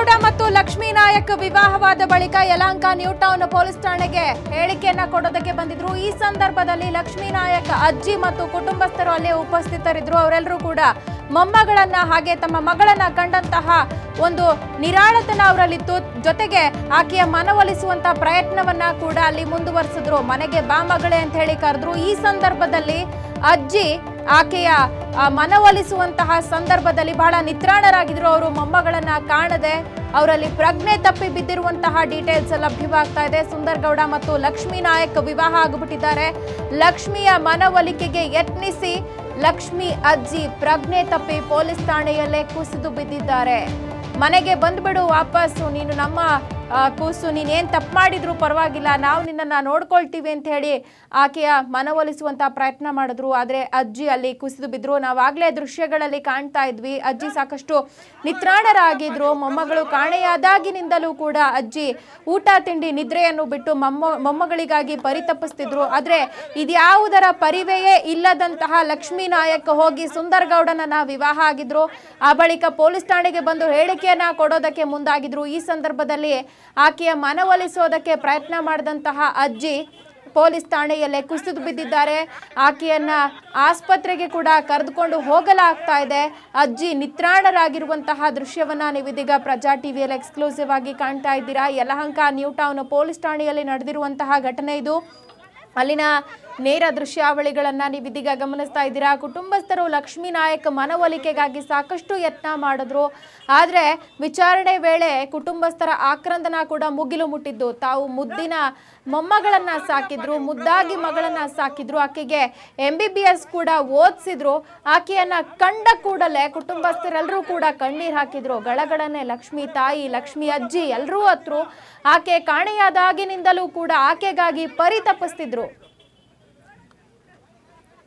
ಸುಂದರಗೌಡ ಮತ್ತು ಲಕ್ಷ್ಮೀ ನಾಯಕ್ ವಿವಾಹವಾದ ಬಳಿಕ Yelahanka new town police ಠಾಣೆಗೆ ಹೇಳಿಕೆಯನ್ನ ಕೊಡೋದಕ್ಕೆ ಬಂದಿದ್ರು ಈ ಸಂದರ್ಭದಲ್ಲಿ ಲಕ್ಷ್ಮೀ ನಾಯಕ್ ಅಜ್ಜಿ ಮತ್ತು ಕುಟುಂಬಸ್ಥರು ಅಲ್ಲೇ ಉಪಸ್ಥಿತರಿದ್ರು ಅವರೆಲ್ಲರೂ ಕೂಡ ಮೊಮ್ಮಗಳನ್ನ ಹಾಗೆ ತಮ್ಮ ಮಗಳನ್ನ ಕಂಡಂತಹ ಒಂದು ನಿರಾಳತನ ಅವರಲ್ಲಿತ್ತು ಜೊತೆಗೆ ಆಕೆಯ ಮನವೊಲಿಸುವಂತ ಪ್ರಯತ್ನವನ್ನ ಕೂಡ ಅಲ್ಲಿ ಮುಂದುವರಿಸಿದ್ರು ಮನೆಗೆ ಬಾ ಮಗಳೇ ಅಂತ ಹೇಳಿ ಕರೆದ್ರು ಈ ಸಂದರ್ಭದಲ್ಲಿ ಅಜ್ಜಿ ಆಕೆಯ ಆ, ಮನವೊಲಿಸುವಂತಹ ಸಂದರ್ಭದಲ್ಲಿ ಬಹಳ ನಿತ್ರಾಣರಾಗಿದ್ರು ಅವರು ಮೊಮ್ಮಗಳನ್ನ ಕಾಣದೆ ಅವರಲ್ಲಿ ಪ್ರಜ್ಞೆ ತಪ್ಪಿ ಬಿದ್ದಿರುವಂತಹ ಡೀಟೇಲ್ಸ್ ಲಭ್ಯವಾಗ್ತಾ ಇದೆ ಸುಂದರ್ಗೌಡ ಮತ್ತು ಲಕ್ಷ್ಮೀ ನಾಯಕ್ ವಿವಾಹ ಆಗಿಬಿಟ್ಟಿದ್ದಾರೆ ಲಕ್ಷ್ಮಿಯ ಮನವೊಲಿಕೆಗೆ ಯತ್ನಿಸಿ ಲಕ್ಷ್ಮಿ ಅಜ್ಜಿ ಪ್ರಜ್ಞೆ ತಪ್ಪಿ ಪೊಲೀಸ್ ಠಾಣೆಯಲ್ಲೇ ಕುಸಿದು ಬಿದ್ದಿದ್ದಾರೆ ಮನೆಗೆ ಬಂದ್ಬಿಡು ವಾಪಸ್ಸು ನೀನು ನಮ್ಮ ಆ, ಕೂಸು ನೀನೇನ್ ತಪ್ಪು ಮಾಡಿದ್ರು ಪರವಾಗಿಲ್ಲ ನಾವು ನಿನ್ನನ್ನು ನೋಡ್ಕೊಳ್ತೀವಿ ಅಂತ ಹೇಳಿ ಆಕೆಯ ಮನವೊಲಿಸುವಂತ ಪ್ರಯತ್ನ ಮಾಡಿದ್ರು ಆದರೆ ಅಜ್ಜಿ ಅಲ್ಲಿ ಕುಸಿದು ಬಿದ್ರು ನಾವಾಗಲೇ ದೃಶ್ಯಗಳಲ್ಲಿ ಕಾಣ್ತಾ ಇದ್ವಿ ಅಜ್ಜಿ ಸಾಕಷ್ಟು ನಿತ್ರಾಣರಾಗಿದ್ರು ಮೊಮ್ಮಗಳು ಕಾಣೆಯಾದಾಗಿನಿಂದಲೂ ಕೂಡ ಅಜ್ಜಿ ಊಟ ತಿಂಡಿ ನಿದ್ರೆಯನ್ನು ಬಿಟ್ಟು ಮೊಮ್ಮ ಮೊಮ್ಮಗಳಿಗಾಗಿ ಪರಿತಪಿಸ್ತಿದ್ರು ಆದರೆ ಇದ್ಯಾವುದರ ಪರಿವೆಯೇ ಇಲ್ಲದಂತಹ ಲಕ್ಷ್ಮೀ ನಾಯಕ್ ಹೋಗಿ ಸುಂದರ್ಗೌಡನನ್ನ ವಿವಾಹ ಆಗಿದ್ರು ಆ ಬಳಿಕ ಪೊಲೀಸ್ ಠಾಣೆಗೆ ಬಂದು ಹೇಳಿಕೆಯನ್ನ ಕೊಡೋದಕ್ಕೆ ಮುಂದಾಗಿದ್ರು ಈ ಸಂದರ್ಭದಲ್ಲಿ ಆಕೆಯ ಮನವೊಲಿಸೋದಕ್ಕೆ ಪ್ರಯತ್ನ ಮಾಡಿದಂತಹ ಅಜ್ಜಿ ಪೊಲೀಸ್ ಠಾಣೆಯಲ್ಲೇ ಕುಸಿದು ಬಿದ್ದಿದ್ದಾರೆ ಆಕೆಯನ್ನ ಆಸ್ಪತ್ರೆಗೆ ಕೂಡ ಕರೆದುಕೊಂಡು ಹೋಗಲಾಗ್ತಾ ಇದೆ ಅಜ್ಜಿ ನಿತ್ರಾಣರಾಗಿರುವಂತಹ ದೃಶ್ಯವನ್ನ ನೀವು ಇದೀಗ ಪ್ರಜಾ ಟಿವಿಯಲ್ಲಿ ಎಕ್ಸ್ಕ್ಲೂಸಿವ್ ಆಗಿ ಕಾಣ್ತಾ ಇದ್ದೀರಾ ಯಲಹಂಕ ನ್ಯೂ ಟೌನ್ ಪೊಲೀಸ್ ಠಾಣೆಯಲ್ಲಿ ನಡೆದಿರುವಂತಹ ಘಟನೆ ಇದು ಅಲ್ಲಿನ ನೇರ ದೃಶ್ಯಾವಳಿಗಳನ್ನ ನೀವು ಇದೀಗ ಗಮನಿಸ್ತಾ ಇದ್ದೀರಾ ಕುಟುಂಬಸ್ಥರು ಲಕ್ಷ್ಮೀ ನಾಯಕ್ ಮನವೊಲಿಕೆಗಾಗಿ ಸಾಕಷ್ಟು ಯತ್ನ ಮಾಡಿದ್ರು ಆದರೆ ವಿಚಾರಣೆ ವೇಳೆ ಕುಟುಂಬಸ್ಥರ ಆಕ್ರಂದನ ಕೂಡ ಮುಗಿಲು ಮುಟ್ಟಿದ್ದು ತಾವು ಮುದ್ದಿನ ಮೊಮ್ಮಗಳನ್ನ ಸಾಕಿದ್ರು ಮುದ್ದಾಗಿ ಮಗಳನ್ನ ಸಾಕಿದ್ರು ಆಕೆಗೆ ಎಂ ಬಿ ಬಿ ಎಸ್ ಕೂಡ ಓದಿಸಿದ್ರು ಆಕೆಯನ್ನ ಕಂಡ ಕೂಡಲೇ ಕುಟುಂಬಸ್ಥರೆಲ್ಲರೂ ಕೂಡ ಕಣ್ಣೀರ್ ಹಾಕಿದ್ರು ಗಳಗಳನ್ನೇ ಲಕ್ಷ್ಮಿ ತಾಯಿ ಲಕ್ಷ್ಮಿ ಅಜ್ಜಿ ಎಲ್ಲರೂ ಹತ್ರು ಆಕೆ ಕಾಣೆಯಾದಾಗಿನಿಂದಲೂ ಕೂಡ ಆಕೆಗಾಗಿ ಪರಿತಪಿಸ್ತಿದ್ರು